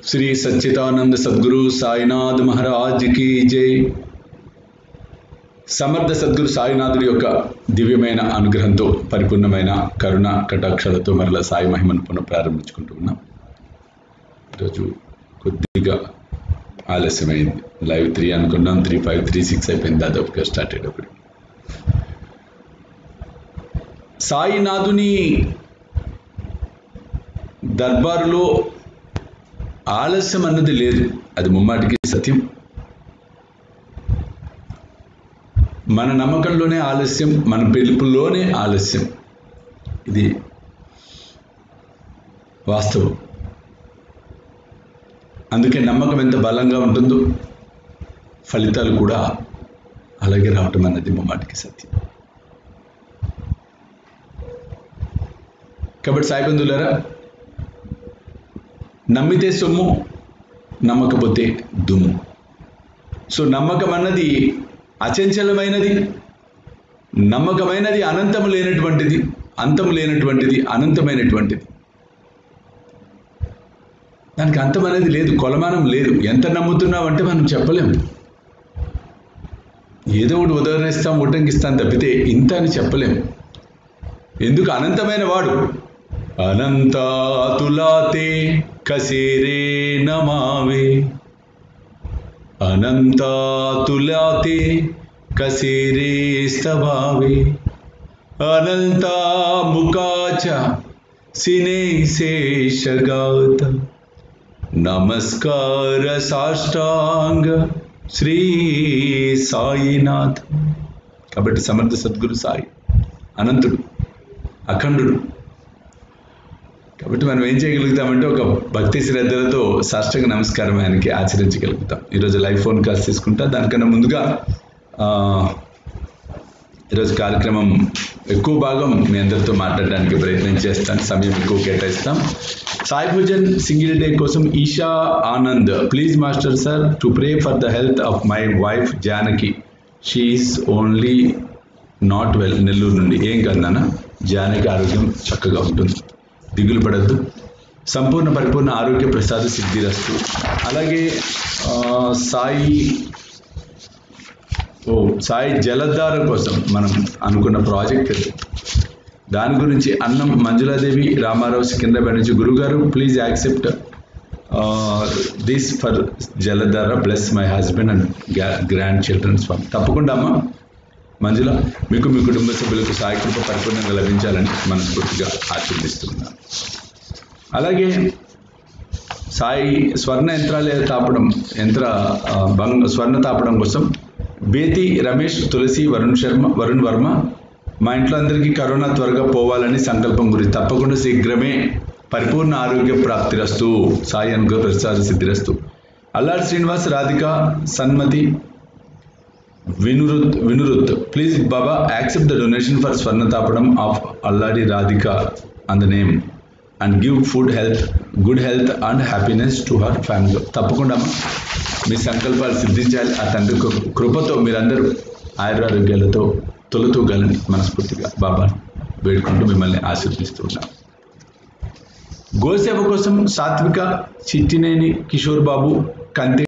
శ్రీ సచ్చిదానంద సద్గురు సాయినాథ్ మహారాజ్ కి జై సమర్థ సద్గురు సాయినాథుడి యొక్క దివ్యమైన అనుగ్రహంతో పరిపూర్ణమైన కరుణ కటాక్షలతో మరలా సాయి మహిమను పునః ప్రారంభించుకుంటూ ఉన్నాం ఈరోజు కొద్దిగా ఆలస్యమైంది లైవ్ త్రీ అనుకున్నాం త్రీ ఫైవ్ త్రీ సిక్స్ అయిపోయింది దాదాపుగా స్టార్ట్ అయ్యేటప్పుడు సాయినాథుని దర్బారులో ఆలస్యం అన్నది లేదు అది ముమ్మాటికి సత్యం మన నమ్మకంలోనే ఆలస్యం మన పిలుపులోనే ఆలస్యం ఇది వాస్తవం అందుకే నమ్మకం ఎంత బలంగా ఉంటుందో ఫలితాలు కూడా అలాగే రావటం అన్నది ముమ్మాటికి సత్యం కాబట్టి సాయిబంధులారా నమ్మితే సొమ్ము నమ్మకపోతే దుమ్ము సో నమ్మకం అన్నది అచంచలమైనది నమ్మకమైనది అనంతము లేనటువంటిది అంతము లేనటువంటిది అనంతమైనటువంటిది దానికి అంతం అనేది లేదు కొలమానం లేదు ఎంత నమ్ముతున్నావంటే మనం చెప్పలేము ఏదో ఒకటి ఉదహరిస్తాం ఉటంకిస్తాం తప్పితే ఇంత అని చెప్పలేము ఎందుకు అనంతమైన వాడు అనంతాతులాతే కసేరే నమావే అనంతాతులాతే కసేరే స్తభావే అనంతా ముకాచ సినే శేషగాత నమస్కార సాష్టాంగ శ్రీ సాయినాథ్ కాబట్టి సమర్థ సద్గురు సాయి అనంతుడు అఖండుడు కాబట్టి మనం ఏం చేయగలుగుతామంటే ఒక భక్తి శ్రద్ధలతో సాష్టంగ నమస్కారం ఆయనకి ఆచరించగలుగుతాం ఈరోజు లైవ్ ఫోన్ కాల్స్ తీసుకుంటా దానికన్నా ముందుగా ఈరోజు కార్యక్రమం ఎక్కువ భాగం మీ అందరితో మాట్లాడడానికి ప్రయత్నం చేస్తాను సమయం ఎక్కువ కేటాయిస్తాం సాయి భోజన్ సింగిల్ డే కోసం Esha Anand please master sir to pray for the health of my wife Janaki she is only not well Nellore నుండి ఏం కాదు నాన్న జానకి ఆరోగ్యం చక్కగా ఉంటుంది దిగులు పడద్దు సంపూర్ణ పరిపూర్ణ ఆరోగ్య ప్రసాద సిద్ధిరస్తు అలాగే సాయి ఓ సాయి జలధార కోసం మనం అనుకున్న ప్రాజెక్ట్ అది దాని గురించి అన్నం మంజులాదేవి రామారావు సికింద్రాబాద్ నుంచి గురుగారు please accept this for Jaladhara plus my husband and grand children's fund తప్పకుండా అమ్మా మంజుల మీకు మీ కుటుంబ సభ్యులకు సాయి కృప పరిపూర్ణంగా లభించాలని మనస్ఫూర్తిగా ఆశీర్దిస్తున్నాను అలాగే సాయి స్వర్ణ యంత్రాలయ తాపడం యంత్ర బంగ స్వర్ణ తాపడం కోసం బేతి రమేష్ తులసి వరుణ్ శర్మ వరుణ్ వర్మ మా ఇంట్లో అందరికీ కరోనా త్వరగా పోవాలని సంకల్పం గురించి తప్పకుండా శీఘ్రమే పరిపూర్ణ ఆరోగ్య ప్రాప్తిరస్తు సాయి అనుగ్రహ ప్రసాద సిద్ధిరస్తు అల్లారి శ్రీనివాస్ రాధిక సన్మతి వినురుత్ వినురుత్ please Baba accept the donation for స్వర్ణ తాపడం of Alladi Radhika on the name and give food health good health and happiness to her family తప్పకుండా మీ సంకల్పాలు సిద్ధించాలి ఆ తండ్రి కృపతో మీరందరూ ఆయురారోగ్యాలతో తొలతూగాలని మనస్ఫూర్తిగా బాబా వేడుకుంటూ మిమ్మల్ని ఆశీర్దిస్తున్నాం గోసేవ కోసం సాత్విక చిట్టినేని కిషోర్ బాబు కంతే